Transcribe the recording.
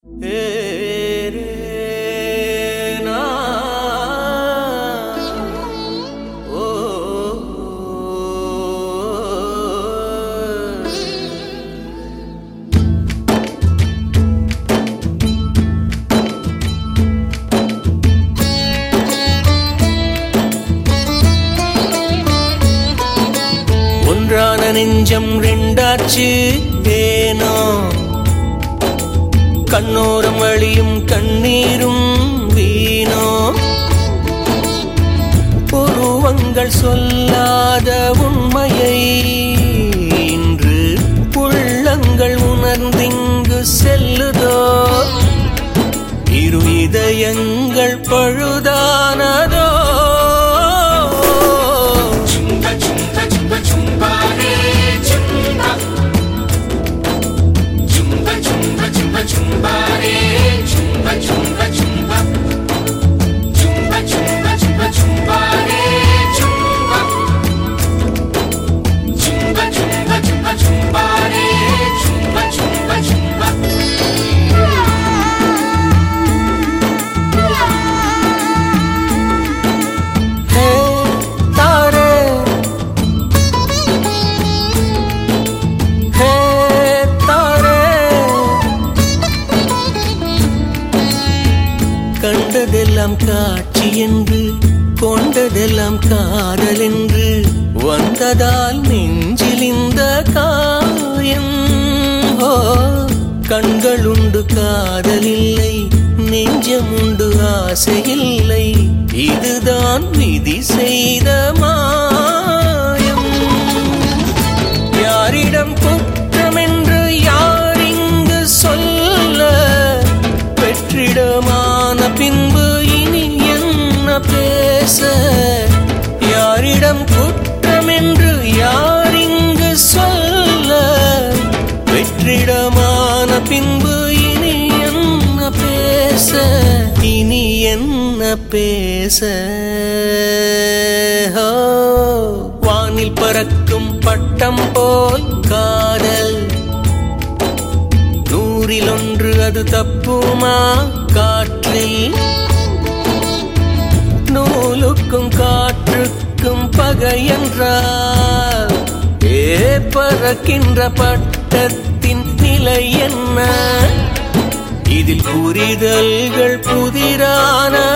ஒன்றான நெஞ்சம் ரெண்டாச்சு ஏனோ கண்ணோரம் வழியும் கண்ணீரும் வீணோ உருவங்கள் சொல்லாத உண்மையை இன்று உள்ளங்கள் உணர்ந்திங்கு செல்லுதோ இரு இதயங்கள் பழுதானதோ Chumba chumba chumba chumba re chumba Chumba chumba chumba chumba re chumba chumba chumba Chumba chumba chumba chumba re chumba Chumba chumba chumba chumba re chumba chumba chumba ஹே தாரே ஹே தாரே கண்டதெல்லாம் காட்சி என்று கொண்டதெல்லாம் காதல் என்று வந்ததால் நெஞ்சில் இந்த காயம் ஓ கண்களுண்டு காதலில்லை நெஞ்சமுண்டு ஆசையில்லை இதுதான் விதி செய்த மாயம் யாரிடம் குற்றம் என்று யார் இங்கு சொல்ல வெற்றிடமான பின்பு இனி என்ன பேச யாரிடம் குற்றம் என்று யார் இங்கு சொல்ல வெற்றிடமான பின்பு இனி என்ன பேச இனி என்ன பேச ஓ, வானில் பறக்கும் பட்டம் போல் காதல் நூறில் ஒன்று அது தப்புமா காற்றில் நூலுக்கும் காற்றுக்கும் பகை என்றால் ஏ பறக்கின்ற பட்டத்தின் நிலை என்ன இதில் புரிதல்கள் புதிரான